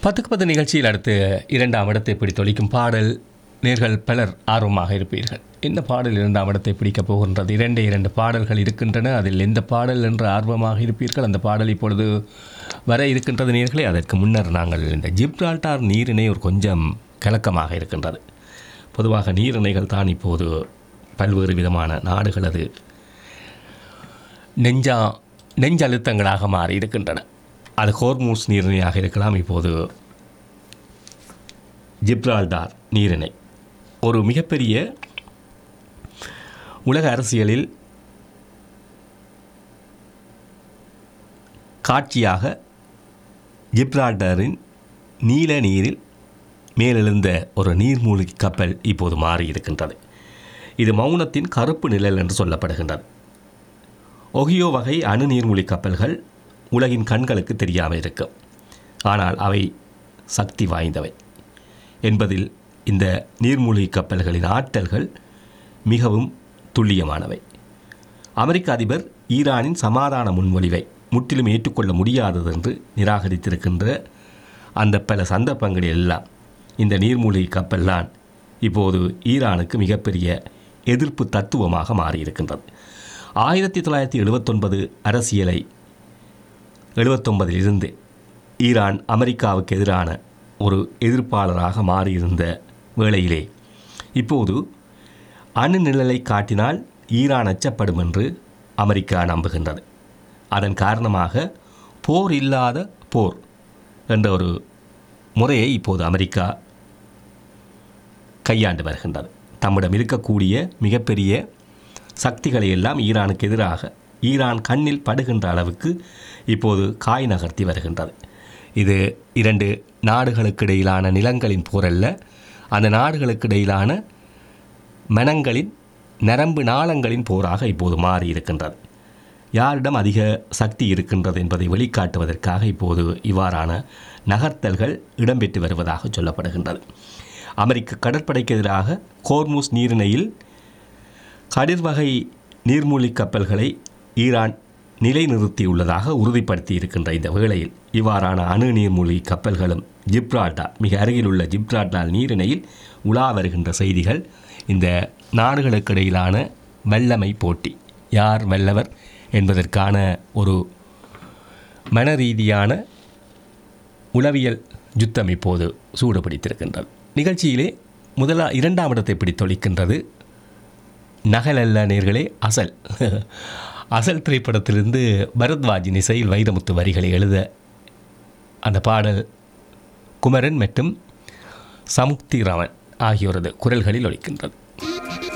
பத்துக்கு பத்து நிகழ்ச்சியில் அடுத்து இரண்டாம் இடத்தை பிடித்தொழிக்கும் பாடல் நேர்கள் பலர் ஆர்வமாக இருப்பீர்கள் என்ன பாடல் இரண்டாம் இடத்தை பிடிக்கப் போகின்றது இரண்டே இரண்டு பாடல்கள் இருக்கின்றன அதில் எந்த பாடல் என்று ஆர்வமாக இருப்பீர்கள் அந்த பாடல் இப்பொழுது வர இருக்கின்றது நேர்களே அதற்கு முன்னர் நாங்கள் இந்த ஜிப்ரால்டார் நீரிணை ஒரு கொஞ்சம் கலக்கமாக இருக்கின்றது பொதுவாக நீரிணைகள் தான் இப்போது பல்வேறு விதமான நாடுகளது நெஞ்சா நெஞ்சழுத்தங்களாக மாறி இருக்கின்றன அது ஹோர்மூஸ் நீரிணையாக இருக்கலாம் இப்போது ஜிப்ரால்டார் நீரிணை ஒரு மிகப்பெரிய உலக அரசியலில் காட்சியாக ஜிப்ரால்டரின் நீல நீரில் மேலெழுந்த ஒரு நீர்மூழ்கி கப்பல் இப்போது மாறி இருக்கின்றது இது மௌனத்தின் கருப்பு நிழல் என்று சொல்லப்படுகின்றது ஒகியோ வகை அணு நீர்மூழ்கி கப்பல்கள் உலகின் கண்களுக்கு தெரியாமல் இருக்கும் ஆனால் அவை சக்தி வாய்ந்தவை என்பதில் இந்த நீர்மூழ்கி கப்பல்களின் ஆற்றல்கள் மிகவும் துல்லியமானவை அமெரிக்க அதிபர் ஈரானின் சமாதான முன்மொழிவை முற்றிலும் ஏற்றுக்கொள்ள முடியாதது என்று நிராகரித்திருக்கின்ற அந்த பல சந்தர்ப்பங்களில் எல்லாம் இந்த நீர்மூழ்கி கப்பல்தான் இப்போது ஈரானுக்கு மிகப்பெரிய எதிர்ப்பு தத்துவமாக மாறியிருக்கின்றது ஆயிரத்தி தொள்ளாயிரத்தி எழுபத்தொன்பது அரசியலை எழுபத்தொன்பதில் இருந்து ஈரான் அமெரிக்காவுக்கு எதிரான ஒரு எதிர்ப்பாளராக மாறியிருந்த வேளையிலே இப்போது அணு நிழலை காட்டினால் ஈரான் அச்சப்படும் என்று அமெரிக்கா நம்புகின்றது அதன் காரணமாக போர் இல்லாத போர் என்ற ஒரு முறையை இப்போது அமெரிக்கா கையாண்டு வருகின்றது தம்மிடம் இருக்கக்கூடிய மிகப்பெரிய சக்திகளை எல்லாம் ஈரானுக்கு எதிராக ஈரான் கண்ணில் படுகின்ற அளவுக்கு இப்போது காய் நகர்த்தி வருகின்றது இது இரண்டு நாடுகளுக்கு இடையிலான நிலங்களின் போரல்ல அந்த நாடுகளுக்கு இடையிலான மனங்களின் நரம்பு நாளங்களின் போராக இப்போது மாறி இருக்கின்றது யாரிடம் அதிக சக்தி இருக்கின்றது என்பதை வெளிக்காட்டுவதற்காக இப்போது இவ்வாறான நகர்த்தல்கள் இடம்பெற்று வருவதாக சொல்லப்படுகின்றது அமெரிக்க கடற்படைக்கு எதிராக கோர்மூஸ் நீரிணையில் கடிர்வகை நீர்மூழ்கி கப்பல்களை ஈரான் நிலைநிறுத்தியுள்ளதாக உறுதிப்படுத்தி இருக்கின்ற இந்த வேளையில் இவ்வாறான அணு நீர்மூழ்கி கப்பல்களும் ஜிப்ரால்டார் மிக அருகில் உள்ள ஜிப்ரால்டார் நீரிணையில் உலா வருகின்ற செய்திகள் இந்த நாடுகளுக்கு இடையிலான வல்லமை போட்டி யார் வல்லவர் என்பதற்கான ஒரு மன ரீதியான உளவியல் யுத்தம் இப்போது சூடு பிடித்திருக்கின்றது நிகழ்ச்சியிலே முதலா இரண்டாம் இடத்தை பிடித்தொழிக்கின்றது நகலல்ல நேர்களே அசல் அசல் திரைப்படத்திலிருந்து பரத்வாஜின் இசையில் வைரமுத்து வரிகளை எழுத அந்த பாடல் குமரன் மற்றும் சமுக்தி ராமன் ஆகியோரது குரல்களில் ஒலிக்கின்றது